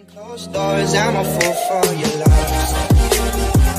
Closed doors, I'm a fool for your love.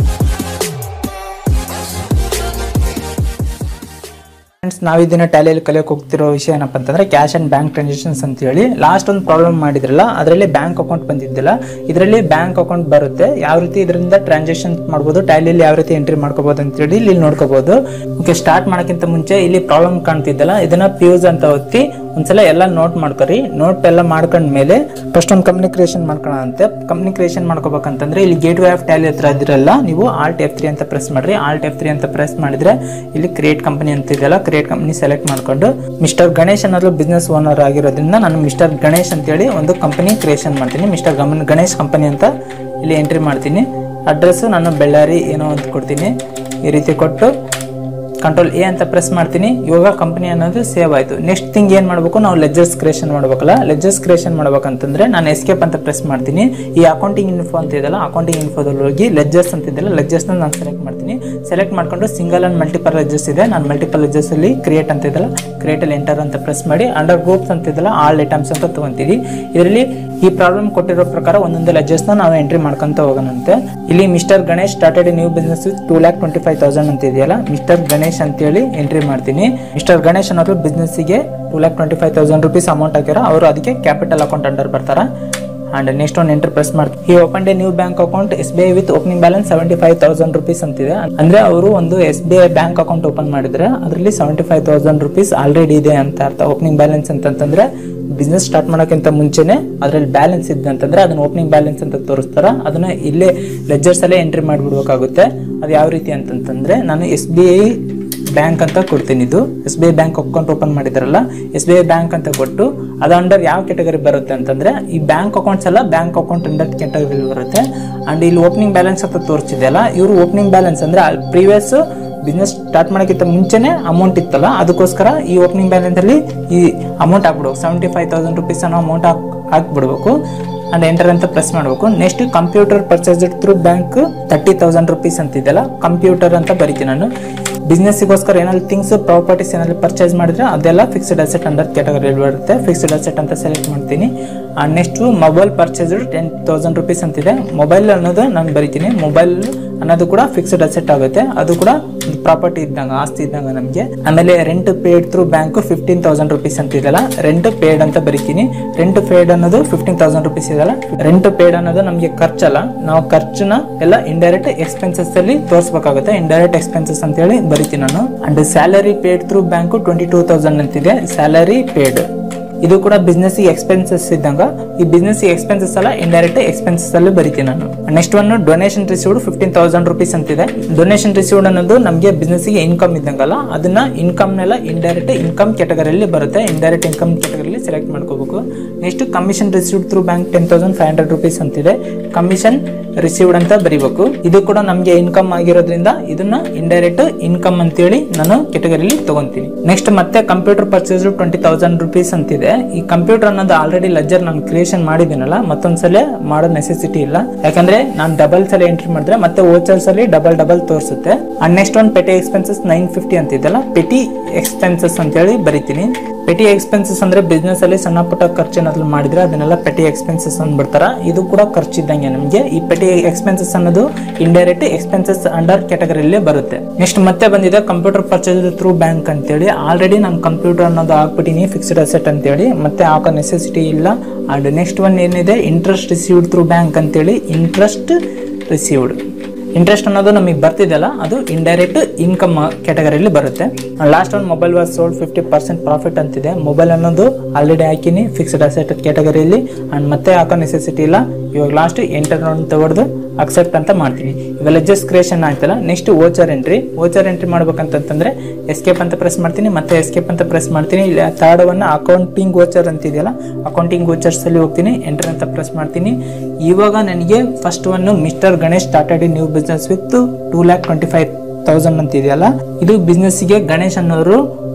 Friends ನಾವು ಇದನ್ನ ಟ್ಯಾಲಿಯಲ್ಲಿ ಕಲಿಯೋಕೆ ಹೋಗ್ತಿರೋ ವಿಷಯ ಏನಪ್ಪ ಅಂತಂದ್ರೆ ಕ್ಯಾಶ್ ಅಂಡ್ ಬ್ಯಾಂಕ್ ಟ್ರಾನ್ಸಾಕ್ಷನ್ಸ್ ಅಂತ ಹೇಳಿ ಲಾಸ್ಟ್ ಒಂದು ಪ್ರಾಬ್ಲಮ್ ಮಾಡಿದ್ರಲ್ಲ ಅದರಲ್ಲಿ ಬ್ಯಾಂಕ್ ಅಕೌಂಟ್ ಬಂದಿದ್ದಿಲ್ಲ ಇದರಲ್ಲಿ ಬ್ಯಾಂಕ್ ಅಕೌಂಟ್ ಬರುತ್ತೆ ಯಾವ ರೀತಿ ಇದರಿಂದ ಟ್ರಾನ್ಸಾಕ್ಷನ್ ಮಾಡ್ಬೋದು ಟ್ಯಾಲಿಯಲ್ಲಿ ಯಾವ ರೀತಿ ಎಂಟ್ರಿ ಮಾಡ್ಕೋಬಹುದು ಅಂತ ಹೇಳಿ ಇಲ್ಲಿ ನೋಡ್ಕೋಬಹುದು ಓಕೆ ಸ್ಟಾರ್ಟ್ ಮಾಡೋಕ್ಕಿಂತ ಮುಂಚೆ ಇಲ್ಲಿ ಪ್ರಾಬ್ಲಮ್ ಕಾಣ್ತಿದ್ದಲ್ಲ ಇದನ್ನ ಪ್ಯೂಸ್ ಅಂತ ಒತ್ತಿ ಒಂದ್ಸಲ ಎಲ್ಲ ನೋಟ್ ಮಾಡ್ಕೊರಿ ನೋಟ್ ಎಲ್ಲ ಮಾಡ್ಕೊಂಡ್ಮೇಲೆ ಫಸ್ಟ್ ಒಂದು ಕಂಪ್ನಿ ಕ್ರಿಯೇಷನ್ ಮಾಡ್ಕೊಳ್ಳೋಂತೆ ಕಂಪ್ನಿ ಕ್ರಿಯೇಷನ್ ಮಾಡ್ಕೋಬೇಕಂತಂದ್ರೆ ಇಲ್ಲಿ ಗೇಟ್ ವೇ ಆಫ್ ಟ್ಯಾಲಿ ಹತ್ರ ಇದ್ರಲ್ಲ ನೀವು ಆಲ್ಟ್ ಎಫ್ ತ್ರೀ ಅಂತ ಪ್ರೆಸ್ ಮಾಡ್ರಿ ಆಲ್ಟ್ ಎಫ್ ತ್ರೀ ಅಂತ ಪ್ರೆಸ್ ಮಾಡಿದ್ರೆ ಇಲ್ಲಿ ಕ್ರಿಯೇಟ್ ಕಂಪನಿ ಅಂತ ಇದೆಯಲ್ಲ ಕ್ರಿಯೇಟ್ ಕಂಪನಿ ಸೆಲೆಕ್ಟ್ ಮಾಡ್ಕೊಂಡು ಮಿಸ್ಟರ್ ಗಣೇಶ್ ಅನ್ನೋದು ಬಿಸ್ನೆಸ್ ಓನರ್ ಆಗಿರೋದ್ರಿಂದ ನಾನು ಮಿಸ್ಟರ್ ಗಣೇಶ್ ಅಂತೇಳಿ ಒಂದು ಕಂಪನಿ ಕ್ರಿಯೇಷನ್ ಮಾಡ್ತೀನಿ ಮಿಸ್ಟರ್ ಗಮನ್ ಗಣೇಶ್ ಕಂಪನಿ ಅಂತ ಇಲ್ಲಿ ಎಂಟ್ರಿ ಮಾಡ್ತೀನಿ ಅಡ್ರೆಸ್ ನಾನು ಬೆಳ್ಳಾರಿ ಏನೋ ಅಂತ ಕೊಡ್ತೀನಿ ಈ ರೀತಿ ಕೊಟ್ಟು ಕಂಟ್ರೋಲ್ ಎ ಅಂತ ಪ್ರೆಸ್ ಮಾಡ್ತೀನಿ ಇವಾಗ ಕಂಪನಿ ಅನ್ನೋದು ಸೇವ್ ಆಯಿತು ನೆಕ್ಸ್ಟ್ ಥಿಂಗ್ ಏನು ಮಾಡಬೇಕು ನಾವು ಲೆಜರ್ಸ್ ಕ್ರಿಯೇಷನ್ ಮಾಡ್ಬೇಕಲ್ಲ ಲೆಜರ್ಸ್ ಕ್ರಿಯೇಷನ್ ಮಾಡ್ಬೇಕಂತಂದ್ರೆ ನಾನು ಎಸ್ಕೇಪ್ ಅಂತ ಪ್ರೆಸ್ ಮಾಡ್ತೀನಿ ಈ ಅಕೌಂಟಿಂಗ್ ಇನ್ಫೋ ಅಂತ ಇದೆಯಲ್ಲ ಅಕೌಂಟಿಂಗ್ ಇನ್ಫೋದಲ್ಲಿ ಹೋಗಿ ಲೆಜರ್ಸ್ ಅಂತ ಇದೆಯಲ್ಲ ಲೆಜರ್ಸ್ನ ನಾನು ಸೆಲೆಕ್ಟ್ ಮಾಡ್ತೀನಿ ಸೆಲೆಕ್ಟ್ ಮಾಡ್ಕೊಂಡು ಸಿಂಗಲ್ ಅಂಡ್ ಮಲ್ಟಿಪಲ್ ಲೆಜರ್ಸ್ ಇದೆ ನಾನು ಮಲ್ಟಿಪಲ್ ಲೆಜರ್ಸ್ ಅಲ್ಲಿ ಕ್ರಿಯೇಟ್ ಅಂತ ಇದೆಯಲ್ಲ ಕ್ರಿಯೇಟ್ ಅಲ್ಲಿ ಎಂಟರ್ ಅಂತ ಪ್ರೆಸ್ ಮಾಡಿ ಅಂಡರ್ ಗ್ರೂಪ್ಸ್ ಅಂತ ಇದೆಯಲ್ಲ ಆಲ್ ಐಟಮ್ಸ್ ಅಂತ ತಗೊಂತೀವಿ ಇದರಲ್ಲಿ ಈ ಪ್ರಾಬ್ಲಮ್ ಕೊಟ್ಟಿರೋ ಪ್ರಕಾರ ಒಂದೊಂದು ಲೆಜರ್ಸ್ನ ನಾವು ಎಂಟ್ರಿ ಮಾಡ್ಕೊಂತ ಹೋಗೋಣಂತೆ ಇಲ್ಲಿ mister Ganesh started new business with two lakh twenty five thousand ಅಂತ ಇದೆಯಲ್ಲ ಮಿಸ್ಟರ್ ಗಣೇಶ್ ಅಂತೇಳಿ ಎಂಟ್ರಿ ಮಾಡ್ತೀನಿ ಮಿಸ್ಟರ್ ಗಣೇಶ್ ಅನ್ನೋರು ಬಿಸ್ನೆಸ್ಸಿಗೆ two lakh twenty five thousand rupees amount ಹಾಕ್ಯಾರ ಅವರು ಅದಕ್ಕೆ ಕ್ಯಾಪಿಟಲ್ ಅಕೌಂಟ್ ಅಂಡರ್ ಬರ್ತಾರ ಅಂಡ್ ನೆಕ್ಸ್ಟ್ ಒಂದು ಎಂಟರ್ ಪ್ರೆಸ್ ಮಾಡ್ತೀನಿ ಈ opened new bank account S B I with opening balance seventy five thousand rupees ಅಂತಿದೆ ಅಂದ್ರೆ ಅವರು ಒಂದು S B I bank account open ಮಾಡಿದ್ರೆ ಅದರಲ್ಲಿ seventy five thousand rupees already ಇದೆ ಅಂತ ಅರ್ಥ ಓಪನಿಂಗ್ ಬ್ಯಾಲೆನ್ಸ್ ಅಂತಂತಂದ್ರೆ ಬಿಸ್ನೆಸ್ ಸ್ಟಾರ್ಟ್ ಮಾಡೋಕ್ಕಿಂತ ಮುಂಚೆನೆ ಅದರಲ್ಲಿ ಬ್ಯಾಲೆನ್ಸ್ ಇದೆ ಅಂತಂದ್ರೆ ಅದನ್ನ ಓಪನಿಂಗ್ ಬ್ಯಾಲೆನ್ಸ್ ಅಂತ ತೋರಿಸ್ತಾರ ಅದನ್ನ ಇಲ್ಲೇ ಲೆಜರ್ಸ್ ಅಲ್ಲೇ ಎಂಟ್ರಿ ಮಾಡಿಬಿಡ್ಬೇಕಾಗುತ್ತೆ ಅದು ಯಾವ ರೀತಿ ಅಂತಂತಂದ್ರೆ ನಾನು ಎಸ್ ಬಿ ಐ ಬ್ಯಾಂಕ್ ಅಂತ ಕೊಡ್ತೀನಿ ಇದು S B I bank account open ಮಾಡಿದಾರಲ್ಲ ಎಸ್ ಬಿ ಐ ಬ್ಯಾಂಕ್ ಅಂತ ಕೊಟ್ಟು ಅದು ಅಂಡರ್ ಯಾವ ಕೆಟಗರಿ ಬರುತ್ತೆ ಅಂತಂದ್ರೆ ಈ ಬ್ಯಾಂಕ್ ಅಕೌಂಟ್ಸ್ ಎಲ್ಲ ಬ್ಯಾಂಕ್ ಅಕೌಂಟ್ ಅಂಡರ್ ಕೆಟಗರಿ ಬರುತ್ತೆ ಅಂಡ್ ಇಲ್ಲಿ ಓಪನಿಂಗ್ ಬ್ಯಾಲೆನ್ಸ್ ಅಂತ ತೋರಿಸಿದೆಯಲ್ಲ ಇವರು ಓಪನಿಂಗ್ ಬ್ಯಾಲೆನ್ಸ್ ಅಂದ್ರೆ ಪ್ರೀವಿಯಸ್ ಬಿಸ್ನೆಸ್ ಸ್ಟಾರ್ಟ್ ಮಾಡೋಕ್ಕಿಂತ ಮುಂಚೆನೆ ಅಮೌಂಟ್ ಇತ್ತಲ್ಲ ಅದಕ್ಕೋಸ್ಕರ ಈ ಓಪನಿಂಗ್ ಬ್ಯಾಲೆನ್ಸ್ ಅಲ್ಲಿ ಈ ಅಮೌಂಟ್ ಹಾಕ್ಬಿಡ್ಬೇಕು ಸೆವೆಂಟಿ ಫೈವ್ ತೌಸಂಡ್ ರುಪೀಸ್ ಅನ್ನೋ ಅಮೌಂಟ್ ಹಾಕ್ ಹಾಕ್ಬಿಡ್ಬೇಕು ಅಂಡ್ ಎಂಟರ್ ಅಂತ ಪ್ರೆಸ್ ಮಾಡಬೇಕು next computer purchase through bank thirty thousand rupees ಅಂತಿದೆಯಲ್ಲ ಕಂಪ್ಯೂಟರ್ ಅಂತ ಬರಿತೀನಿ ನಾನು ಬಿಸ್ನೆಸ್ಸಿಗೋಸ್ಕರ ಏನಾದ್ರು ಥಿಂಗ್ಸ್ ಪ್ರಾಪರ್ಟೀಸ್ ಏನಾದ್ರು ಪರ್ಚೇಸ್ ಮಾಡಿದ್ರೆ ಅದೆಲ್ಲ ಫಿಕ್ಸ್ಡ್ ಅಸೆಟ್ ಅಂಡರ್ ಕ್ಯಾಟಗರಿಯಲ್ಲಿ ಬರುತ್ತೆ ಫಿಕ್ಸ್ಡ್ ಅಸೆಟ್ ಅಂತ ಸೆಲೆಕ್ಟ್ ಮಾಡ್ತೀನಿ and next mobile purchase ten thousand rupees ಅಂತಿದೆ ಮೊಬೈಲ್ ಅನ್ನೋದು ನಾನು ಬರಿತೀನಿ ಮೊಬೈಲ್ ಅನ್ನೋದು ಕೂಡ ಫಿಕ್ಸ್ಡ್ ಅಸೆಟ್ ಆಗುತ್ತೆ ಅದು ಕೂಡ ಪ್ರಾಪರ್ಟಿ ಇದ್ದಂಗೆ ಆಸ್ತಿ ಇದ್ದಂಗೆ ನಮಗೆ ಆಮೇಲೆ rent paid through bank fifteen thousand rupees ಅಂತಿದೆಯಲ್ಲ ರೆಂಟ್ ಪೇಡ್ ಅಂತ ಬರಿತೀನಿ ರೆಂಟ್ ಪೇಡ್ ಅನ್ನೋದು ಫಿಫ್ಟೀನ್ ತೌಸಂಡ್ ರುಪೀಸ್ ಇದೆಯಲ್ಲ ರೆಂಟ್ ಪೇಡ್ ಅನ್ನೋದು ನಮಗೆ ಖರ್ಚಲ್ಲ ನಾವು ಖರ್ಚನ್ನ ಎಲ್ಲ ಇಂಡೈರೆಕ್ಟ್ ಎಕ್ಸ್ಪೆನ್ಸಸ್ ಅಲ್ಲಿ ತೋರಿಸಬೇಕಾಗುತ್ತೆ ಇಂಡೈರೆಕ್ಟ್ ಎಕ್ಸ್ಪೆನ್ಸಸ್ ಅಂತ ಹೇಳಿ ಬರಿತೀನಿ ನಾನು and salary paid through bank twenty two thousand ಅಂತಿದೆ ಸ್ಯಾಲರಿ ಪೇಡ್ ಇದು ಕೂಡ ಬಿಸ್ನೆಸ್ ಎಕ್ಸ್ಪೆನ್ಸಸ್ ಇದ್ದಂಗ ಈ ಬಿಸ್ನೆಸ್ ಎಕ್ಸ್ಪೆನ್ಸಸ್ ಎಲ್ಲ ಇಂಡೈರೆಕ್ಟ್ ಎಕ್ಸ್ಪೆನ್ಸಸ್ ಅಲ್ಲಿ ಬರಿತೀನಿ ನಾನು next one donation received fifteen thousand rupees ಅಂತಿದೆ ಡೊನೇಷನ್ ರಿಸೀವ್ಡ್ ಅನ್ನೋದು ನಮಗೆ ಬಿಸ್ನೆಸ್ ಗೆ ಇನ್ಕಮ್ ಇದ್ದಂಗಲ್ಲ ಅದನ್ನ ಇನ್ಕಮ್ ನೆಲ್ಲ ಇಂಡೈರೆಕ್ಟ್ ಇನ್ಕಮ್ ಕ್ಯಾಟಗರಿಯಲ್ಲಿ ಬರುತ್ತೆ ಇಂಡೈರೆಕ್ಟ್ ಇನ್ಕಮ್ ಕ್ಯಾಟಗರಿಯಲ್ಲಿ ಸೆಲೆಕ್ಟ್ ಮಾಡ್ಕೋಬೇಕು next commission received through bank ten thousand five hundred rupees ಅಂತಿದೆ ಕಮಿಷನ್ ರಿಸೀವ್ಡ್ ಅಂತ ಬರಿಬೇಕು ಇದು ಕೂಡ ನಮಗೆ ಇನ್ಕಮ್ ಆಗಿರೋದ್ರಿಂದ ಇದನ್ನ ಇಂಡೈರೆಕ್ಟ್ ಇನ್ಕಮ್ ಅಂತೇಳಿ ನಾನು ಕೆಟಗರಿಲಿ ತಗೊಂತೀನಿ ನೆಕ್ಸ್ಟ್ ಮತ್ತೆ computer purchase twenty thousand rupees ಅಂತಿದೆ ಈ ಕಂಪ್ಯೂಟರ್ ಅನ್ನೋದು ಆಲ್ರೆಡಿ ಲೆಜರ್ ನಾನು ಕ್ರಿಯೇಷನ್ ಮಾಡಿದ್ದೀನಲ್ಲ ಮತ್ತೊಂದ್ಸಲ ಮಾಡೋ ನೆಸೆಸಿಟಿ ಇಲ್ಲ ಯಾಕಂದ್ರೆ ನಾನು ಡಬಲ್ ಸಲ ಎಂಟ್ರಿ ಮಾಡಿದ್ರೆ ಮತ್ತೆ ಓಚರ್ಸ್ ಅಲ್ಲಿ ಡಬಲ್ ಡಬಲ್ ತೋರಿಸುತ್ತೆ ಅಂಡ್ ನೆಕ್ಸ್ಟ್ ಒಂದು ಪೆಟಿ ಎಕ್ಸ್ಪೆನ್ಸಸ್ ನೈನ್ ಫಿಫ್ಟಿ ಅಂತಿದ್ದಲ್ಲ ಪೆಟಿ ಎಕ್ಸ್ಪೆನ್ಸಸ್ ಅಂತೇಳಿ ಬರಿತೀನಿ ಪೆಟಿ ಎಕ್ಸ್ಪೆನ್ಸಸ್ ಅಂದ್ರೆ ಬಿಸ್ನೆಸ್ ಅಲ್ಲಿ ಸಣ್ಣ ಪುಟ್ಟ ಖರ್ಚು ಏನಾದ್ರು ಮಾಡಿದ್ರೆ ಅದನ್ನೆಲ್ಲ ಪೆಟಿ ಎಕ್ಸ್ಪೆನ್ಸಸ್ ಅಂದ್ಬಿಡ್ತಾರ ಇದು ಕೂಡ ಖರ್ಚಿದ್ದಂಗೆ ನಮಗೆ ಈ ಪೆಟಿ ಎಕ್ಸ್ಪೆನ್ಸಸ್ ಅನ್ನೋದು ಇಂಡೈರೆಕ್ಟ್ ಎಕ್ಸ್ಪೆನ್ಸಸ್ ಅಂಡರ್ ಕ್ಯಾಟಗರಿಯಲ್ಲಿ ಬರುತ್ತೆ ನೆಕ್ಸ್ಟ್ ಮತ್ತೆ ಬಂದಿದೆ ಕಂಪ್ಯೂಟರ್ ಪರ್ಚೇಸ್ ಥ್ರೂ ಬ್ಯಾಂಕ್ ಅಂತೇಳಿ ಆಲ್ರೆಡಿ ನಾನು ಕಂಪ್ಯೂಟರ್ ಅನ್ನೋದು ಹಾಕ್ಬಿಟ್ಟಿನಿ ಫಿಕ್ಸ್ಡ್ ಅಸೆಟ್ ಅಂತೇಳಿ ಮತ್ತೆ ಹಾಕೋ ನೆಸೆಸಿಟಿ ಇಲ್ಲ ಅಂಡ್ ನೆಕ್ಸ್ಟ್ ಒನ್ ಏನಿದೆ ಇಂಟ್ರೆಸ್ಟ್ ರಿಸೀವ್ಡ್ ಥ್ರೂ ಬ್ಯಾಂಕ್ ಅಂತೇಳಿ ಇಂಟ್ರೆಸ್ಟ್ ರಿಸೀವ್ಡ್ ಇಂಟ್ರೆಸ್ಟ್ ಅನ್ನೋದು ನಮಗೆ ಬರ್ತಿದೆಯಲ್ಲ ಅದು ಇಂಡೈರೆಕ್ಟ್ ಇನ್ಕಮ್ ಕ್ಯಾಟಗರಿಯಲ್ಲಿ ಬರುತ್ತೆ ಲಾಸ್ಟ್ ಒಂದು mobile was sold fifty percent profit ಅಂತಿದೆ ಮೊಬೈಲ್ ಅನ್ನೋದು ಆಲ್ರೆಡಿ ಹಾಕಿನಿ ಫಿಕ್ಸ್ಡ್ ಅಸೆಟ್ ಕ್ಯಾಟಗರಿಯಲ್ಲಿ ಅಂಡ್ ಮತ್ತೆ ಹಾಕೋ ನೆಸೆಸಿಟಿ ಇಲ್ಲ ಇವಾಗ ಲಾಸ್ಟ್ ಎಂಟರ್ ತಗೊಡ್ದು ಅಕ್ಸೆಪ್ಟ್ ಅಂತ ಮಾಡ್ತೀನಿ ಇವೆಲ್ಲ ಜಸ್ಟ್ ಕ್ರಿಯೇಷನ್ ಆಯ್ತಲ್ಲ next voucher entry voucher entry ಮಾಡ್ಬೇಕಂತಂದ್ರೆ ಎಸ್ಕೇಪ್ ಅಂತ ಪ್ರೆಸ್ ಮಾಡ್ತೀನಿ ಮತ್ತೆ ಎಸ್ಕೇಪ್ ಅಂತ ಪ್ರೆಸ್ ಮಾಡ್ತೀನಿ ಇಲ್ಲಿ ಥರ್ಡ್ ಒನ್ ಅಕೌಂಟಿಂಗ್ ಓಚರ್ ಅಂತಿದೆಯಲ್ಲ ಅಕೌಂಟಿಂಗ್ ಓಚರ್ಸ್ ಅಲ್ಲಿ ಹೋಗ್ತೀನಿ ಎಂಟರ್ ಅಂತ ಪ್ರೆಸ್ ಮಾಡ್ತೀನಿ ಇವಾಗ ನನಗೆ first one mister Ganesh started new business with two lakh twenty five thousand ಅಂತ ಇದೆಯಲ್ಲ ಇದು ಬಿಸ್ನೆಸ್ಸಿಗೆ ಗಣೇಶ್ ಅನ್ನೋರು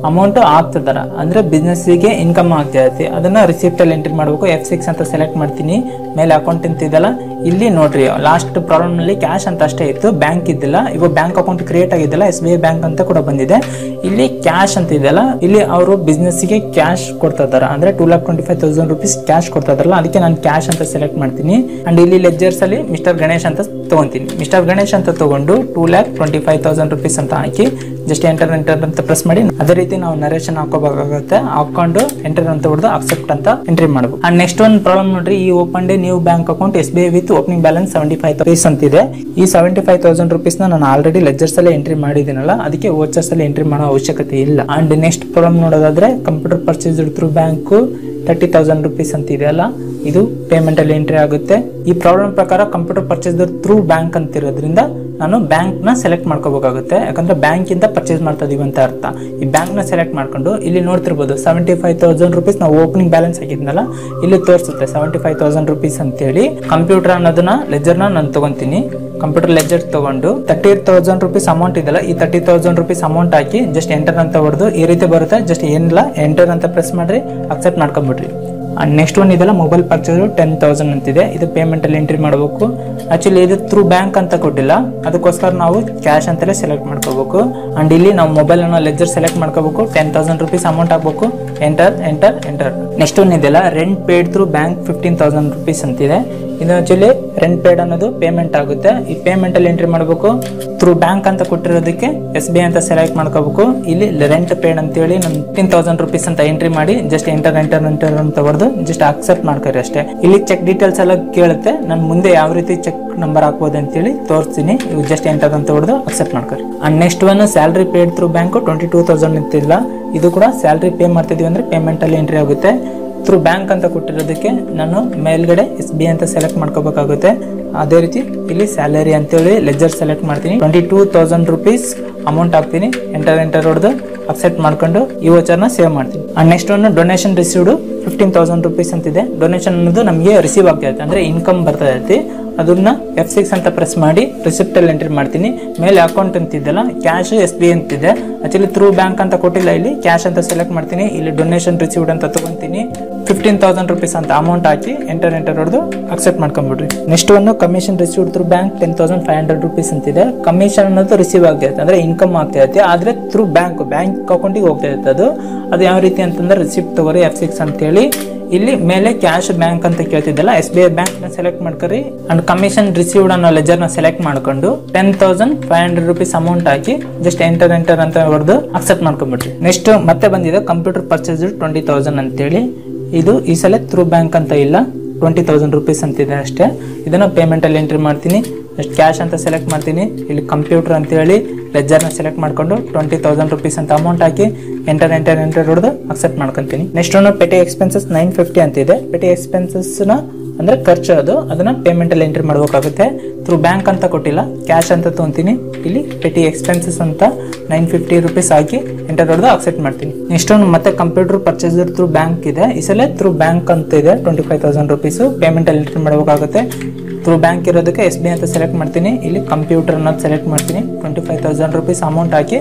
ಅಮೌಂಟ್ ಆಗ್ತದಾರ ಅಂದ್ರೆ ಬಿಸ್ನೆಸ್ಸಿಗೆ ಇನ್ಕಮ್ ಆಗ್ತಾ ಇರುತ್ತೆ ಅದನ್ನ ರಿಸಿಪ್ಟ್ ಅಲ್ಲಿ ಎಂಟ್ರಿ ಮಾಡಬೇಕು ಎಫ್ ಸಿಕ್ಸ್ ಅಂತ ಸೆಲೆಕ್ಟ್ ಮಾಡ್ತೀನಿ ಮೇಲೆ ಅಕೌಂಟ್ ಅಂತ ಇದೆಯಲ್ಲ ಇಲ್ಲಿ ನೋಡ್ರಿ ಲಾಸ್ಟ್ ಪ್ರಾಬ್ಲಮ್ ನಲ್ಲಿ ಕ್ಯಾಶ್ ಅಂತ ಅಷ್ಟೇ ಇತ್ತು ಬ್ಯಾಂಕ್ ಇದ್ದಿಲ್ಲ ಇವಾಗ ಬ್ಯಾಂಕ್ ಅಕೌಂಟ್ ಕ್ರಿಯೇಟ್ ಆಗಿದ್ದಲ್ಲ ಎಸ್ ಬಿ ಐ ಬ್ಯಾಂಕ್ ಅಂತ ಕೂಡ ಬಂದಿದೆ ಇಲ್ಲಿ ಕ್ಯಾಶ್ ಅಂತ ಇದೆಯಲ್ಲ ಇಲ್ಲಿ ಅವರು ಬಿಸ್ನೆಸ್ಸಿಗೆ ಕ್ಯಾಶ್ ಕೊಡ್ತಾ ಇದಾರೆ ಅಂದ್ರೆ two lakh twenty five thousand rupees cash ಕೊಡ್ತಾ ಇದಾರಲ್ಲ ಅದಕ್ಕೆ ನಾನು ಕ್ಯಾಶ್ ಅಂತ ಸೆಲೆಕ್ಟ್ ಮಾಡ್ತೀನಿ ಅಂಡ್ ಇಲ್ಲಿ ಲೆಜರ್ಸ್ ಅಲ್ಲಿ ಮಿಸ್ಟರ್ ಗಣೇಶ್ ಅಂತ ತಗೊಂತೀನಿ ಮಿಸ್ಟರ್ ಗಣೇಶ್ ಅಂತ ತಗೊಂಡು two lakh twenty five thousand rupees ಅಂತ ಹಾಕಿ ಜಸ್ಟ್ ಎಂಟರ್ ಎಂಟರ್ ಅಂತ ಪ್ರೆಸ್ ಮಾಡಿ ಅದೇ ರೀತಿ ನಾವು ನರೇಶನ್ ಹಾಕೋಬೇಕಾಗುತ್ತೆ ಹಾಕೊಂಡು ಎಂಟರ್ ಅಂತ ಹೊಡೆದು ಅಕ್ಸೆಪ್ಟ್ ಅಂತ ಎಂಟ್ರಿ ಮಾಡಬೇಕು ಅಂಡ್ ನೆಕ್ಸ್ಟ್ ಒಂದು ಪ್ರಾಬ್ಲಮ್ ನೋಡ್ರಿ ಈ opened new bank account S B I with opening balance seventy five rupees ಅಂತಿದೆ ಈ ಸೆವೆಂಟಿ ಫೈವ್ ತೌಸಂಡ್ ರುಪೀಸ್ ನಾನು ಆಲ್ರೆಡಿ ಲೆಜರ್ಸ್ ಅಲ್ಲಿ ಎಂಟ್ರಿ ಮಾಡಿದ್ದೀನಲ್ಲ ಅದಕ್ಕೆ ವೋಚರ್ಸ್ ಅಲ್ಲಿ ಎಂಟ್ರಿ ಮಾಡೋ ಅವಶ್ಯಕತೆ ಇಲ್ಲ ಅಂಡ್ ನೆಕ್ಸ್ಟ್ ಪ್ರಾಬ್ಲಮ್ ನೋಡೋದಾದ್ರೆ computer purchase through bank thirty thousand rupees ಅಂತ ಇದೆಯಲ್ಲ ಇದು ಪೇಮೆಂಟ್ ಅಲ್ಲಿ ಎಂಟ್ರಿ ಆಗುತ್ತೆ ಈ ಪ್ರಾಬ್ಲಮ್ ಪ್ರಕಾರ ಕಂಪ್ಯೂಟರ್ ಪರ್ಚೇಸ್ ಥ್ರೂ ಬ್ಯಾಂಕ್ ಅಂತ ಇರೋದ್ರಿಂದ ನಾನು ಬ್ಯಾಂಕ್ ನ ಸೆಲೆಕ್ಟ್ ಮಾಡ್ಕೋಬೇಕಾಗುತ್ತೆ ಯಾಕಂದ್ರೆ ಬ್ಯಾಂಕ್ ಇಂದ ಪರ್ಚೇಸ್ ಮಾಡ್ತಾ ಇದೀವಿ ಅಂತ ಅರ್ಥ ಈ ಬ್ಯಾಂಕ್ ನ ಸೆಲೆಕ್ಟ್ ಮಾಡ್ಕೊಂಡು ಇಲ್ಲಿ ನೋಡ್ತಿರ್ಬೋದು ಸೆವೆಂಟಿ ಫೈವ್ ತೌಸಂಡ್ ರುಪೀಸ್ ನಾವು ಓಪನಿಂಗ್ ಬ್ಯಾಲೆನ್ಸ್ ಆಗಿದ್ನಲ್ಲ ಇಲ್ಲಿ ತೋರಿಸುತ್ತೆ ಸೆವೆಂಟಿ ಫೈವ್ ತೌಸಂಡ್ ರುಪೀಸ್ ಅಂತೇಳಿ ಕಂಪ್ಯೂಟರ್ ಅನ್ನೋದನ್ನ ಲೆಜರ್ ನ ನಾನು ತಗೊಂತೀನಿ ಕಂಪ್ಯೂಟರ್ ಲೆಜರ್ ತಗೊಂಡು ತರ್ಟಿ ತೌಸಂಡ್ ರುಪೀಸ್ ಅಮೌಂಟ್ ಇದೆಲ್ಲ ಈ ತರ್ಟಿ ತೌಸಂಡ್ ರುಪೀಸ್ ಅಮೌಂಟ್ ಹಾಕಿ ಜಸ್ಟ್ ಎಂಟರ್ ಅಂತ ಹೊಡೆದು ಈ ರೀತಿ ಬರುತ್ತೆ ಜಸ್ಟ್ ಏನಿಲ್ಲ ಎಂಟರ್ ಅಂತ ಪ್ರೆಸ್ ಮಾಡ್ರಿ ಅಕ್ಸೆಪ್ಟ್ ಮಾಡ್ಕೊಂಡ್ಬಿಡ್ರಿ ಅಂಡ್ ನೆಕ್ಸ್ಟ್ ಒನ್ ಇದೆಲ್ಲ ಮೊಬೈಲ್ ಪರ್ಚೇಸ್ ಟೆನ್ ತೌಸಂಡ್ ಅಂತಿದೆ ಇದು ಪೇಮೆಂಟ್ ಅಲ್ಲಿ ಎಂಟ್ರಿ ಮಾಡಬೇಕು ಆಕ್ಚುಲಿ ಇದು ಥ್ರೂ ಬ್ಯಾಂಕ್ ಅಂತ ಕೊಟ್ಟಿಲ್ಲ ಅದಕ್ಕೋಸ್ಕರ ನಾವು ಕ್ಯಾಶ್ ಅಂತಲೇ ಸೆಲೆಕ್ಟ್ ಮಾಡ್ಕೋಬೇಕು ಅಂಡ್ ಇಲ್ಲಿ ನಾವು ಮೊಬೈಲ್ ಅನ್ನ ಲೆಜರ್ ಸೆಲೆಕ್ಟ್ ಮಾಡ್ಕೋಬೇಕು ಟೆನ್ ತೌಸಂಡ್ ರುಪೀಸ್ ಅಮೌಂಟ್ ಹಾಕ್ಬೇಕು enter enter enter next one ಇದೆಲ್ಲ rent paid through bank fifteen thousand rupees ಅಂತಿದೆ ಇದು ಆಕ್ಚುಲಿ ರೆಂಟ್ ಪೇಡ್ ಅನ್ನೋದು ಪೇಮೆಂಟ್ ಆಗುತ್ತೆ ಈ ಪೇಮೆಂಟ್ ಅಲ್ಲಿ ಎಂಟ್ರಿ ಮಾಡಬೇಕು ಥ್ರೂ ಬ್ಯಾಂಕ್ ಅಂತ ಕೊಟ್ಟಿರೋದಕ್ಕೆ ಎಸ್ ಬಿ ಐ ಅಂತ ಸೆಲೆಕ್ಟ್ ಮಾಡ್ಕೋಬೇಕು ಇಲ್ಲಿ ರೆಂಟ್ ಪೇಡ್ ಅಂತೇಳಿ ನಾನು ಫಿಫ್ಟೀನ್ ತೌಸಂಡ್ ರುಪೀಸ್ ಅಂತ ಎಂಟ್ರಿ ಮಾಡಿ ಜಸ್ಟ್ ಎಂಟರ್ ಎಂಟರ್ ಎಂಟರ್ ಅಂತ ಹೊಡೆದು ಜಸ್ಟ್ ಅಕ್ಸೆಪ್ಟ್ ಮಾಡ್ಕೊರಿ ಅಷ್ಟೇ ಇಲ್ಲಿ ಚೆಕ್ ಡೀಟೇಲ್ಸ್ ಎಲ್ಲ ಕೇಳುತ್ತೆ ನಾನು ಮುಂದೆ ಯಾವ ರೀತಿ ಚೆಕ್ ನಂಬರ್ ಹಾಕ್ಬೋದು ಅಂತೇಳಿ ತೋರಿಸ್ತೀನಿ ಇವು ಜಸ್ಟ್ ಎಂಟರ್ ಅಂತ ಹೊಡೆದು ಅಕ್ಸೆಪ್ಟ್ ಮಾಡ್ಕೊರಿ and next one salary paid through bank twenty two thousand ಇರ್ತಿಲ್ಲ ಇದು ಕೂಡ ಸ್ಯಾಲ್ರಿ ಪೇ ಮಾಡ್ತಿದೀವಿ ಅಂದ್ರೆ ಪೇಮೆಂಟ್ ಅಲ್ಲಿ ಎಂಟ್ರಿ ಆಗುತ್ತೆ ಥ್ರೂ ಬ್ಯಾಂಕ್ ಅಂತ ಕೊಟ್ಟಿರೋದಕ್ಕೆ ನಾನು ಮೇಲ್ಗಡೆ ಎಸ್ ಬಿ ಅಂತ ಸೆಲೆಕ್ಟ್ ಮಾಡ್ಕೋಬೇಕಾಗುತ್ತೆ ಅದೇ ರೀತಿ ಇಲ್ಲಿ ಸ್ಯಾಲರಿ ಅಂತೇಳಿ ಲೆಜರ್ ಸೆಲೆಕ್ಟ್ ಮಾಡ್ತೀನಿ twenty two thousand rupees amount ಹಾಕ್ತೀನಿ ಎಂಟರ್ ಎಂಟರ್ ಹೊಡೆದು ಅಕ್ಸೆಪ್ಟ್ ಮಾಡ್ಕೊಂಡು ಈ ವೋಚರ್ನ ಸೇವ್ ಮಾಡ್ತೀನಿ ಅಂಡ್ ನೆಕ್ಸ್ಟ್ ಒಂದು donation received fifteen thousand rupees ಅಂತಿದೆ ಡೊನೇಷನ್ ಅನ್ನೋದು ನಮಗೆ ರಿಸೀವ್ ಆಗ್ತಾ ಇರುತ್ತೆ ಅಂದ್ರೆ ಇನ್ಕಮ್ ಬರ್ತಾ ಇರುತ್ತೆ ಅದನ್ನ ಎಫ್ ಸಿಕ್ಸ್ ಅಂತ ಪ್ರೆಸ್ ಮಾಡಿ ರಿಸಿಪ್ಟ್ ಅಲ್ಲಿ ಎಂಟ್ರಿ ಮಾಡ್ತೀನಿ ಮೇಲೆ ಅಕೌಂಟ್ ಅಂತಿದ್ದಲ್ಲ ಕ್ಯಾಶ್ ಎಸ್ ಬಿ ಅಂತಿದೆ ಆಕ್ಚುಲಿ ಥ್ರೂ ಬ್ಯಾಂಕ್ ಅಂತ ಕೊಟ್ಟಿಲ್ಲ ಇಲ್ಲಿ ಕ್ಯಾಶ್ ಅಂತ ಸೆಲೆಕ್ಟ್ ಮಾಡ್ತೀನಿ ಇಲ್ಲಿ ಡೊನೇಷನ್ ರಿಸೀವ್ಡ್ ಅಂತ ತಗೊಂತೀನಿ ಫಿಫ್ಟೀನ್ ತೌಸಂಡ್ ರುಪೀಸ್ ಅಂತ ಅಮೌಂಟ್ ಹಾಕಿ ಎಂಟರ್ ಎಂಟರ್ ಹೊಡೆದು ಅಕ್ಸೆಪ್ಟ್ ಮಾಡ್ಕೊಂಡ್ಬಿಡ್ರಿ ನೆಕ್ಸ್ಟ್ ಒಂದು commission received through bank ten thousand five hundred rupees ಅಂತಿದೆ ಕಮಿಷನ್ ಅನ್ನೋದು ರಿಸೀವ್ ಆಗ್ತಿರುತ್ತೆ ಅಂದ್ರೆ ಇನ್ಕಮ್ ಆಗ್ತಾ ಇರುತ್ತೆ ಆದ್ರೆ ಥ್ರೂ ಬ್ಯಾಂಕ್ ಬ್ಯಾಂಕ್ ಅಕೌಂಟಿಗೆ ಹೋಗ್ತಾ ಇರುತ್ತೆ ಅದು ಅದು ಯಾವ ರೀತಿ ಅಂತಂದ್ರೆ ರಿಸಿಪ್ಟ್ ತಗೋರಿ ಎಫ್ ಸಿಕ್ಸ್ ಅಂತೇಳಿ ಇಲ್ಲಿ ಮೇಲೆ ಕ್ಯಾಶ್ ಬ್ಯಾಂಕ್ ಅಂತ ಕೇಳ್ತಿದ್ದಲ್ಲ ಎಸ್ ಬಿ ಐ ಬ್ಯಾಂಕ್ ನ ಸೆಲೆಕ್ಟ್ ಮಾಡ್ಕೊರಿ ಅಂಡ್ ಕಮಿಷನ್ ರಿಸೀವ್ಡ್ ಅನ್ನೋ ಲೆಜರ್ ನ ಸೆಲೆಕ್ಟ್ ಮಾಡ್ಕೊಂಡು ten thousand five hundred rupees amount ಹಾಕಿ ಜಸ್ಟ್ ಎಂಟರ್ ಎಂಟರ್ ಅಂತ ಹೊಡೆದು ಅಕ್ಸೆಪ್ಟ್ ಮಾಡ್ಕೊಂಡ್ಬಿಟ್ರಿ ನೆಕ್ಸ್ಟ್ ಮತ್ತೆ ಬಂದಿದೆ ಕಂಪ್ಯೂಟರ್ ಪರ್ಚೇಸ್ ಟ್ವೆಂಟಿ ತೌಸಂಡ್ ಅಂತೇಳಿ ಇದು ಈ ಸಲ ಥ್ರೂ ಬ್ಯಾಂಕ್ ಅಂತ ಇಲ್ಲ ಟ್ವೆಂಟಿ ತೌಸಂಡ್ ರುಪೀಸ್ ಅಂತಿದೆ ಅಷ್ಟೇ ಇದನ್ನ ಪೇಮೆಂಟ್ ಅಲ್ಲಿ ಎಂಟ್ರಿ ಮಾಡ್ತೀನಿ ಕ್ಯಾಶ್ ಅಂತ ಸೆಲೆಕ್ಟ್ ಮಾಡ್ತೀನಿ ಇಲ್ಲಿ ಕಂಪ್ಯೂಟರ್ ಅಂತ ಹೇಳಿ ಲೆಜರ್ನ ಸೆಲೆಕ್ಟ್ ಮಾಡ್ಕೊಂಡು ಟ್ವೆಂಟಿ ತೌಸಂಡ್ ರುಪೀಸ್ ಅಂತ ಅಮೌಂಟ್ ಹಾಕಿ ಎಂಟರ್ ಎಂಟರ್ ಎಂಟರ್ ಹೊಡೆದು ಅಕ್ಸೆಪ್ಟ್ ಮಾಡ್ಕೊಂತೀನಿ ನೆಕ್ಸ್ಟ್ ಒಂದು ಪೆಟಿ ಎಕ್ಸ್ಪೆನ್ಸಸ್ ನೈನ್ ಫಿಫ್ಟಿ ಅಂತಿದೆ ಪೆಟಿ ಎಕ್ಸ್ಪೆನ್ಸಸ್ನ ಅಂದ್ರೆ ಖರ್ಚು ಅದು ಅದನ್ನ ಪೇಮೆಂಟ್ ಅಲ್ಲಿ ಎಂಟ್ರಿ ಮಾಡಬೇಕಾಗುತ್ತೆ ಥ್ರೂ ಬ್ಯಾಂಕ್ ಅಂತ ಕೊಟ್ಟಿಲ್ಲ ಕ್ಯಾಶ್ ಅಂತ ತೊಗೊಂತೀನಿ ಇಲ್ಲಿ ಪೆಟಿ ಎಕ್ಸ್ಪೆನ್ಸಸ್ ಅಂತ ನೈನ್ ಫಿಫ್ಟಿ ರುಪೀಸ್ ಹಾಕಿ ಎಂಟರ್ ಹೊಡೆದು ಅಕ್ಸೆಪ್ಟ್ ಮಾಡ್ತೀನಿ ನೆಕ್ಸ್ಟ್ ಒಂದು ಮತ್ತೆ ಕಂಪ್ಯೂಟರ್ ಪರ್ಚೇಸ್ ಥ್ರೂ ಬ್ಯಾಂಕ್ ಇದೆ ಈ ಸಲ ಥ್ರೂ ಬ್ಯಾಂಕ್ ಅಂತ ಇದೆ twenty five thousand rupees payment ಅಲ್ಲಿ ಎಂಟ್ರಿ ಮಾಡಬೇಕಾಗುತ್ತೆ ಥ್ರೂ ಬ್ಯಾಂಕ್ ಇರೋದಕ್ಕೆ ಎಸ್ ಬಿ ಅಂತ ಸೆಲೆಕ್ಟ್ ಮಾಡ್ತೀನಿ ಇಲ್ಲಿ ಕಂಪ್ಯೂಟರ್ ಅನ್ನೋದು ಸೆಲೆಕ್ಟ್ ಮಾಡ್ತೀನಿ twenty five thousand rupees amount ಹಾಕಿ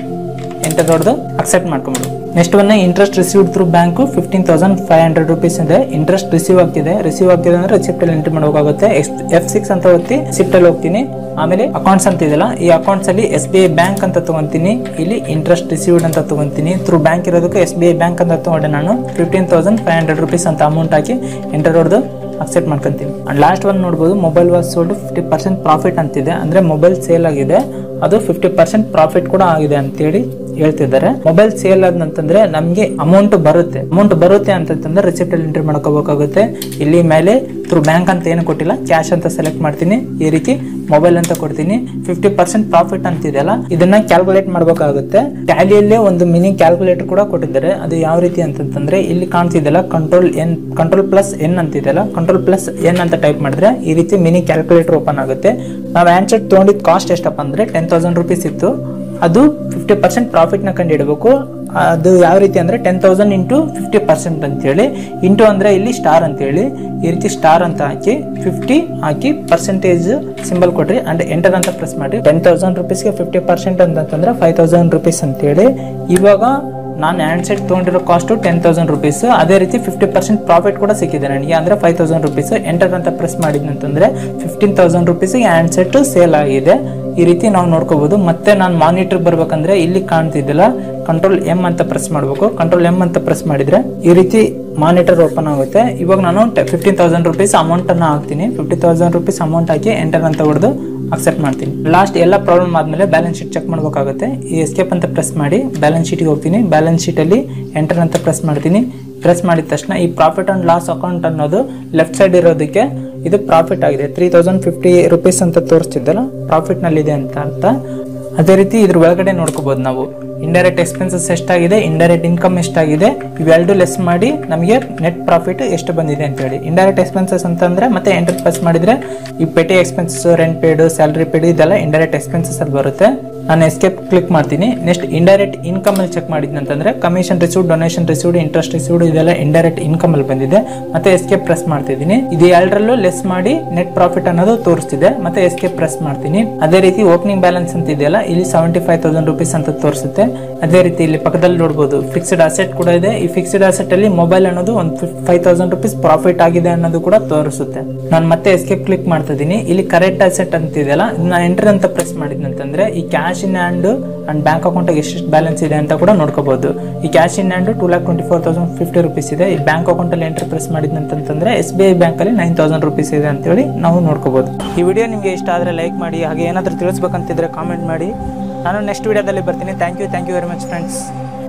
ಎಂಟರ್ ಹೊಡೆದು ಅಕ್ಸೆಪ್ಟ್ ಮಾಡ್ಕೊಂಬಿಡು next one interest received through bank fifteen thousand five hundred rupees ಇದೆ ಇಂಟ್ರೆಸ್ಟ್ ರಿಸೀವ್ ಆಗ್ತಿದೆ ರಿಸೀವ್ ಆಗ್ತಿದೆ ಅಂದ್ರೆ ರಿಸಿಪ್ಟ್ ಅಲ್ಲಿ ಎಂಟ್ರಿ ಮಾಡಬೇಕಾಗುತ್ತೆ ಎಫ್ ಸಿಕ್ಸ್ ಅಂತ ಒತ್ತಿ ಸಿಪ್ಟ್ ಅಲ್ಲಿ ಹೋಗ್ತೀನಿ ಆಮೇಲೆ ಅಕೌಂಟ್ಸ್ ಅಂತ ಇದೆಯಲ್ಲ ಈ ಅಕೌಂಟ್ಸ್ ಅಲ್ಲಿ ಎಸ್ ಬಿ ಐ ಬ್ಯಾಂಕ್ ಅಂತ ತಗೊಂತೀನಿ ಇಲ್ಲಿ ಇಂಟ್ರೆಸ್ಟ್ ರಿಸೀವ್ಡ್ ಅಂತ ತಗೊಂತೀನಿ ಥ್ರೂ ಬ್ಯಾಂಕ್ ಇರೋದಕ್ಕೆ ಎಸ್ ಬಿ ಐ ಬ್ಯಾಂಕ್ ಅಂತ ತಗೊಂಡೆ ನಾನು fifteen thousand five hundred rupees ಅಂತ ಅಮೌಂಟ್ ಹಾಕಿ ಎಂಟರ್ ಹೊಡೆದು ಅಕ್ಸೆಪ್ಟ್ ಮಾಡ್ಕೊಂತೀನಿ ಅಂಡ್ ಲಾಸ್ಟ್ ಒನ್ ನೋಡ್ಬೋದು mobile was sold fifty percent profit ಅಂತಿದೆ ಅಂದ್ರೆ ಮೊಬೈಲ್ ಸೇಲ್ ಆಗಿದೆ ಅದು ಫಿಫ್ಟಿ ಪರ್ಸೆಂಟ್ ಪ್ರಾಫಿಟ್ ಕೂಡ ಆಗಿದೆ ಅಂತೇಳಿ ಹೇಳ್ತಿದ್ದಾರೆ ಮೊಬೈಲ್ ಸೇಲ್ ಆದಂತಂದ್ರೆ ನಮ್ಗೆ ಅಮೌಂಟ್ ಬರುತ್ತೆ ಅಮೌಂಟ್ ಬರುತ್ತೆ ಅಂತಂದ್ರೆ ರಿಸಿಪ್ಟ್ ಅಲ್ಲಿ ಎಂಟ್ರಿ ಮಾಡ್ಕೋಬೇಕಾಗುತ್ತೆ ಇಲ್ಲಿ ಮೇಲೆ ಥ್ರೂ ಬ್ಯಾಂಕ್ ಅಂತ ಏನು ಕೊಟ್ಟಿಲ್ಲ ಕ್ಯಾಶ್ ಅಂತ ಸೆಲೆಕ್ಟ್ ಮಾಡ್ತೀನಿ ಈ ರೀತಿ ಮೊಬೈಲ್ ಅಂತ ಕೊಡ್ತೀನಿ ಫಿಫ್ಟಿ ಪರ್ಸೆಂಟ್ ಪ್ರಾಫಿಟ್ ಅಂತಿದೆಯಲ್ಲ ಇದನ್ನ ಕ್ಯಾಲ್ಕುಲೇಟ್ ಮಾಡ್ಬೇಕಾಗುತ್ತೆ ಟ್ಯಾಲಿಯಲ್ಲೇ ಒಂದು ಮಿನಿ ಕ್ಯಾಲ್ಕುಲೇಟರ್ ಕೂಡ ಕೊಟ್ಟಿದ್ದಾರೆ ಅದು ಯಾವ ರೀತಿ ಅಂತಂತಂದ್ರೆ ಇಲ್ಲಿ ಕಾಣ್ತಿದೆಯಲ್ಲ control N control plus N ಅಂತಿದೆಯಲ್ಲ ಕಂಟ್ರೋಲ್ ಪ್ಲಸ್ ಎನ್ ಅಂತ ಟೈಪ್ ಮಾಡಿದ್ರೆ ಈ ರೀತಿ ಮಿನಿ ಕ್ಯಾಲ್ಕುಲೇಟರ್ ಓಪನ್ ಆಗುತ್ತೆ ನಾವು ಆನ್ಸರ್ ತೊಗೊಂಡಿದ್ ಕಾಸ್ಟ್ ಎಷ್ಟಪ್ಪ ಅಂದ್ರೆ ಟೆನ್ ತೌಸಂಡ್ ರುಪೀಸ್ ಇತ್ತು ಅದು ಫಿಫ್ಟಿ ಪರ್ಸೆಂಟ್ ಪ್ರಾಫಿಟ್ನ ಕಂಡು ಹಿಡಬೇಕು ಅದು ಯಾವ ರೀತಿ ಅಂದ್ರೆ ten thousand into fifty percent ಅಂತೇಳಿ ಇಂಟು ಅಂದ್ರೆ ಇಲ್ಲಿ ಸ್ಟಾರ್ ಅಂತೇಳಿ ಈ ರೀತಿ ಸ್ಟಾರ್ ಅಂತ ಹಾಕಿ ಫಿಫ್ಟಿ ಹಾಕಿ ಪರ್ಸೆಂಟೇಜ್ ಸಿಂಬಲ್ ಕೊಡ್ರಿ ಅಂಡ್ ಎಂಟರ್ ಅಂತ ಪ್ರೆಸ್ ಮಾಡಿ ಟೆನ್ ತೌಸಂಡ್ ರುಪೀಸ್ಗೆ ಫಿಫ್ಟಿ ಪರ್ಸೆಂಟ್ ಅಂತಂದ್ರೆ ಫೈವ್ ತೌಸಂಡ್ ರುಪೀಸ್ ಅಂತೇಳಿ ಇವಾಗ ನಾನು ಹ್ಯಾಂಡ್ ಸೆಟ್ ತೊಗೊಂಡಿರೋ ಕಾಸ್ಟು ಟೆನ್ ತೌಸಂಡ್ ರುಪೀಸ್ ಅದೇ ರೀತಿ ಫಿಫ್ಟಿ ಪರ್ಸೆಂಟ್ ಪ್ರಾಫಿಟ್ ಕೂಡ ಸಿಕ್ಕಿದೆ ನನಗೆ ಅಂದರೆ ಫೈವ್ ತೌಸಂಡ್ ರುಪೀಸ್ ಎಂಟರ್ ಅಂತ ಪ್ರೆಸ್ ಮಾಡಿದ್ನಂತಂದರೆ ಫಿಫ್ಟೀನ್ ತೌಸಂಡ್ ರುಪೀಸಿಗೆ ಹ್ಯಾಂಡ್ ಸೆಟ್ ಸೇಲ್ ಆಗಿದೆ ಈ ರೀತಿ ನಾವು ನೋಡ್ಕೋಬಹುದು ಮತ್ತೆ ನಾನು ಮಾನಿಟರ್ ಬರ್ಬೇಕಂದ್ರೆ ಇಲ್ಲಿ ಕಾಣ್ತಿದ್ದಿಲ್ಲ ಕಂಟ್ರೋಲ್ ಎಂ ಅಂತ ಪ್ರೆಸ್ ಮಾಡಬೇಕು ಕಂಟ್ರೋಲ್ ಎಂ ಅಂತ ಪ್ರೆಸ್ ಮಾಡಿದ್ರೆ ಈ ರೀತಿ ಮಾನಿಟರ್ ಓಪನ್ ಆಗುತ್ತೆ ಇವಾಗ ನಾನು ಫಿಫ್ಟೀನ್ ತೌಸಂಡ್ ರುಪೀಸ್ ಅಮೌಂಟ್ ಅನ್ನ ಹಾಕ್ತೀನಿ ಫಿಫ್ಟಿ ತೌಸಂಡ್ ರುಪೀಸ್ ಅಮೌಂಟ್ ಹಾಕಿ ಎಂಟರ್ ಅಂತ ಹೊಡೆದು ಅಕ್ಸೆಪ್ಟ್ ಮಾಡ್ತೀನಿ ಲಾಸ್ಟ್ ಎಲ್ಲ ಪ್ರಾಬ್ಲಮ್ ಆದ್ಮೇಲೆ ಬ್ಯಾಲೆನ್ಸ್ ಶೀಟ್ ಚೆಕ್ ಮಾಡಬೇಕಾಗುತ್ತೆ ಈ ಎಸ್ಕೇಪ್ ಅಂತ ಪ್ರೆಸ್ ಮಾಡಿ ಬ್ಯಾಲೆನ್ಸ್ ಶೀಟ್ಗೆ ಹೋಗ್ತೀನಿ ಬ್ಯಾಲೆನ್ಸ್ ಶೀಟಲ್ಲಿ ಎಂಟರ್ ಅಂತ ಪ್ರೆಸ್ ಮಾಡ್ತೀನಿ ಪ್ರೆಸ್ ಮಾಡಿದ ತಕ್ಷಣ ಈ ಪ್ರಾಫಿಟ್ ಅಂಡ್ ಲಾಸ್ ಅಕೌಂಟ್ ಅನ್ನೋದು ಲೆಫ್ಟ್ ಸೈಡ್ ಇರೋದಕ್ಕೆ ಇದು ಪ್ರಾಫಿಟ್ ಆಗಿದೆ ತ್ರೀ ತೌಸಂಡ್ ಫಿಫ್ಟಿ ರುಪೀಸ್ ಅಂತ ತೋರಿಸ್ತಿದ್ದಲ್ಲ ಪ್ರಾಫಿಟ್ನಲ್ಲಿದೆ ಅಂತ ಅಂತ ಅದೇ ರೀತಿ ಇದ್ರ ಒಳಗಡೆ ನೋಡ್ಕೋಬಹುದು ನಾವು ಇಂಡೈರೆಕ್ಟ್ ಎಕ್ಸ್ಪೆನ್ಸಸ್ ಎಷ್ಟಾಗಿದೆ ಇಂಡೈರೆಕ್ಟ್ ಇನ್ಕಮ್ ಎಷ್ಟಾಗಿದೆ ಇವೆರಡು ಲೆಸ್ ಮಾಡಿ ನಮಗೆ ನೆಟ್ ಪ್ರಾಫಿಟ್ ಎಷ್ಟು ಬಂದಿದೆ ಅಂತ ಹೇಳಿ ಇಂಡೈರೆಕ್ಟ್ ಎಕ್ಸ್ಪೆನ್ಸಸ್ ಅಂತಂದ್ರೆ ಮತ್ತೆ ಎಂಟರ್ ಪ್ರೆಸ್ ಮಾಡಿದ್ರೆ ಈ petty expenses rent paid salary paid ಇದೆಲ್ಲ ಇಂಡೈರೆಕ್ಟ್ ಎಕ್ಸ್ಪೆನ್ಸಸ್ ಅಲ್ಲಿ ಬರುತ್ತೆ ನಾನು ಎಸ್ಕೇಪ್ ಕ್ಲಿಕ್ ಮಾಡ್ತೀನಿ ನೆಕ್ಸ್ಟ್ ಇಂಡೈರೆಕ್ಟ್ ಇನ್ಕಮ್ ಅಲ್ಲಿ ಚೆಕ್ ಮಾಡಿದ್ನಂತಂದ್ರೆ commission received donation received interest received ಇದೆಲ್ಲ ಇಂಡೈರೆಕ್ಟ್ ಇನ್ಕಮ್ ಅಲ್ಲಿ ಬಂದಿದೆ ಮತ್ತೆ ಎಸ್ಕೇಪ್ ಪ್ರೆಸ್ ಮಾಡ್ತಿದ್ದೀನಿ ಇದು ಎರಡರಲ್ಲೂ ಲೆಸ್ ಮಾಡಿ ನೆಟ್ ಪ್ರಾಫಿಟ್ ಅನ್ನೋದು ತೋರಿಸ್ತಿದೆ ಮತ್ತೆ ಎಸ್ಕೇಪ್ ಪ್ರೆಸ್ ಮಾಡ್ತೀನಿ ಅದೇ ರೀತಿ ಓಪನಿಂಗ್ ಬ್ಯಾಲೆನ್ಸ್ ಅಂತ ಇದೆಯಲ್ಲ ಇಲ್ಲಿ ಸೆವೆಂಟಿ ಫೈವ್ ತೌಸಂಡ್ ರುಪೀಸ್ ಅಂತ ತೋರಿಸುತ್ತೆ ಅದೇ ರೀತಿ ಇಲ್ಲಿ ಪಕ್ಕದಲ್ಲಿ ನೋಡಬಹುದು ಫಿಕ್ಸ್ಡ್ ಅಸೆಟ್ ಕೂಡ ಇದೆ ಈ ಫಿಕ್ಸ್ಡ್ ಅಸೆಟ್ ಅಲ್ಲಿ ಮೊಬೈಲ್ ಅನ್ನೋದು ಒಂದು ಫೈವ್ ತೌಸಂಡ್ ರುಪೀಸ್ ಪ್ರಾಫಿಟ್ ಆಗಿದೆ ಅನ್ನೋದು ಕೂಡ ತೋರಿಸುತ್ತೆ ನಾನು ಮತ್ತೆ ಎಸ್ಕೇಪ್ ಕ್ಲಿಕ್ ಮಾಡ್ತಾ ಇದೀನಿ ಇಲ್ಲಿ ಕರೆಕ್ಟ್ ಅಸೆಟ್ ಅಂತ ಇದೆಯಲ್ಲ ಇದನ್ನ ಎಂಟರ್ ಅಂತ ಪ್ರೆಸ್ ಮಾಡಿದ್ನಂತಂದ್ರೆ ಈ cash in hand and bank account ಎಷ್ಟು ಬ್ಯಾಲೆನ್ಸ್ ಇದೆ ಅಂತ ಕೂಡ ನೋಡ್ಕೋಬಹುದು ಈ cash in hand two lakh twenty four thousand fifty rupees ಇದೆ ಈ ಬ್ಯಾಂಕ್ ಅಕೌಂಟ್ ಅಲ್ಲಿ ಎಂಟರ್ ಪ್ರೆಸ್ ಮಾಡಿದ್ನಂತಂದ್ರೆ ಎಸ್ ಬಿ ಐ ಬ್ಯಾಂಕ್ ಅಲ್ಲಿ ನೈನ್ ತೌಸಂಡ್ ರುಪೀಸ್ ಇದೆ ಅಂತ ಹೇಳಿ ನಾವು ನೋಡ್ಕೋಬಹುದು ಈ ವಿಡಿಯೋ ನಿಮಗೆ ಇಷ್ಟ ಆದ್ರೆ ಲೈಕ್ ಮಾಡಿ ಹಾಗೆ ಏನಾದರೂ ತಿಳಿಸ್ಬೇಕಂತಿದ್ರೆ ಕಾಮೆಂಟ್ ಮಾಡಿ ನಾನು ನೆಕ್ಸ್ಟ್ ವಿಡಿಯೋದಲ್ಲಿ ಬರ್ತೀನಿ thank you thank you very much friends